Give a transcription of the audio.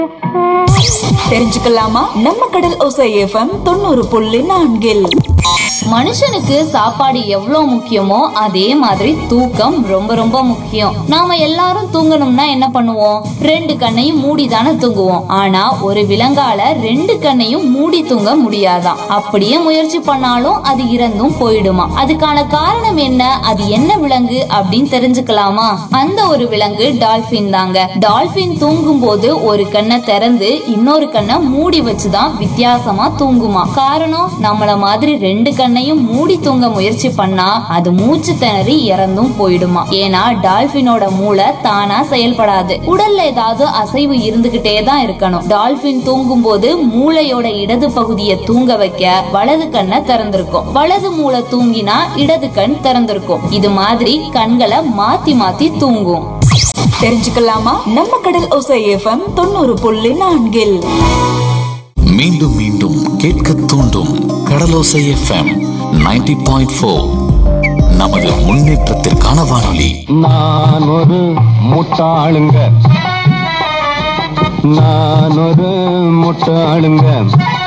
தெரிஞ்சுக்கலாமா நம்ம கடல் ஓசை எஃப்எம் தொண்ணூறு புள்ளி நான்கில் மனுஷனுக்கு சாப்பாடு எவ்வளவு முக்கியமோ அதே மாதிரி தூக்கம் ரொம்ப ரொம்ப முக்கியம் நாம எல்லாரும் தூங்கணும்னா என்ன பண்ணுவோம் ரெண்டு கண்ணையும் மூடி தானே தூங்குவோம் ஆனா ஒரு விலங்கால ரெண்டு கண்ணையும் மூடி தூங்க முடியாதாம் அப்படியே முயற்சி பண்ணாலும் அது இறந்தும் போயிடுமா அதுக்கான காரணம் என்ன அது என்ன விலங்கு அப்படின்னு தெரிஞ்சுக்கலாமா அந்த ஒரு விலங்கு டால்பின் தாங்க டால்பின் தூங்கும் போது ஒரு கண்ணை திறந்து இன்னொரு கண்ணை மூடி வச்சுதான் வித்தியாசமா தூங்குமா காரணம் நம்மள மாதிரி ரெண்டு கண்ணையும் மூடி தூங்க முயற்சி பண்ணா அது மூச்சு திணறி இறந்தும் போயிடுமா ஏன்னா டால்பினோட மூளை தானா செயல்படாது உடல்ல ஏதாவது அசைவு இருந்துகிட்டே தான் இருக்கணும் டால்பின் தூங்கும் போது மூளையோட இடது பகுதியை தூங்க வைக்க வலது கண்ணை திறந்திருக்கும் வலது மூளை தூங்கினா இடது கண் திறந்திருக்கும் இது மாதிரி கண்களை மாத்தி மாத்தி தூங்கும் தெரிஞ்சுக்கலாமா நம்ம கடல் ஓசை எஃப்எம் தொண்ணூறு புள்ளி நான்கில் மீண்டும் மீண்டும் கேட்க தூண்டும் கடலோசை எஃப்எம் 90.4 பாயிண்ட் ஃபோர் நமது முன்னேற்றத்திற்கான வானொலி நான் ஒரு முட்டாளுங்க நான் ஒரு முட்டாளுங்க